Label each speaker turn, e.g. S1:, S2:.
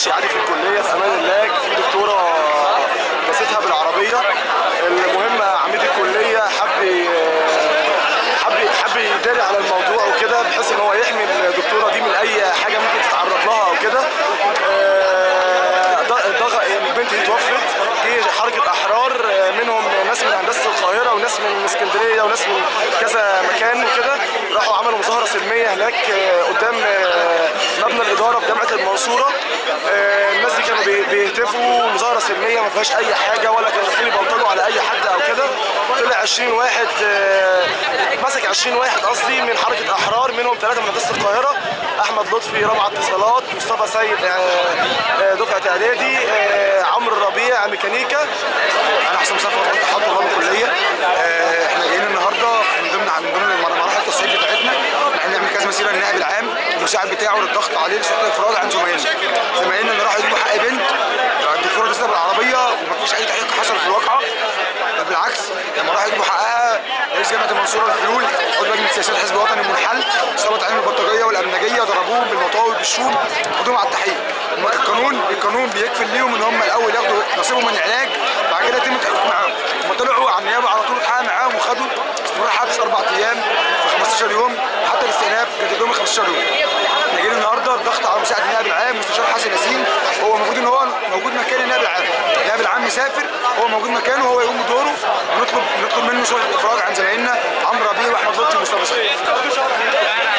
S1: ماشي عادي في الكليه في امان الله في دكتوره داستها بالعربيه المهم عميد الكليه حب ي- حب حب يداري على الموضوع وكده بحيث ان هو يحمي الدكتوره دي من اي حاجه ممكن تتعرض لها او كده آه، ض- ضغ- البنت دي توفت جه حركه احرار آه، منهم ناس من هندسه القاهره وناس من اسكندريه وناس من كذا مكان وكده راحوا عملوا مظاهره سلميه هناك آه، قدام آه، مبنى الاداره في جامعه المنصوره آه، الناس دي كانوا بي- بيهتفوا مظاهره سلميه ما فيهاش اي حاجه ولا كانوا داخلين يبلطجوا على اي حد او كده طلع 20 واحد آه، مسك 20 واحد قصدي من حركه احرار منهم ثلاثه من هندسه القاهره احمد لطفي رابعه اتصالات مصطفى سيد آه، آه، دفعه اعدادي آه، عمرو الربيع ميكانيكا
S2: انا حسام صفوت قلت حاضر طلاب الكليه آه، احنا جايين النهارده من ضمن من ضمن مراحل التصعيد بتاعتنا ان احنا نعمل كذا مسيره للنائب العام المساعد بتاعه للضغط عليه لسلطه الافراد عن زمايلنا زمايلنا اللي راحوا يجيبوا حق بنت الدكتوره دست بالعربيه ومفيش اي تحقيق حصل في الواقعه بل بالعكس لما راحوا يجيبوا حقها رئيس جامعه المنصوره الفلول عضو لجنه سياسات الحزب الوطني المنحل ثبت عليهم البلطجيه والامنجيه ضربوهم بالمطاوي بالشوم خدوهم على التحقيق القانون القانون بيكفل ليهم ان هم الاول ياخدوا نصيبهم من العلاج بعد كده يتم التحقيق معاهم هم طلعوا على النيابه على طول اتحقق معاهم وخدوا استمرار حبس اربع ايام في 15 يوم حتى الاستئناف كانت لهم 15 يوم احنا جايين النهارده الضغط على مساعد النائب العام مستشار حسن ياسين هو المفروض ان هو موجود مكان النائب العام النائب العام مسافر هو موجود مكانه هو يقوم بدوره ونطلب نطلب منه سلطه الافراج عن زمايلنا عمرو ربيع واحمد لطفي ومصطفى سيد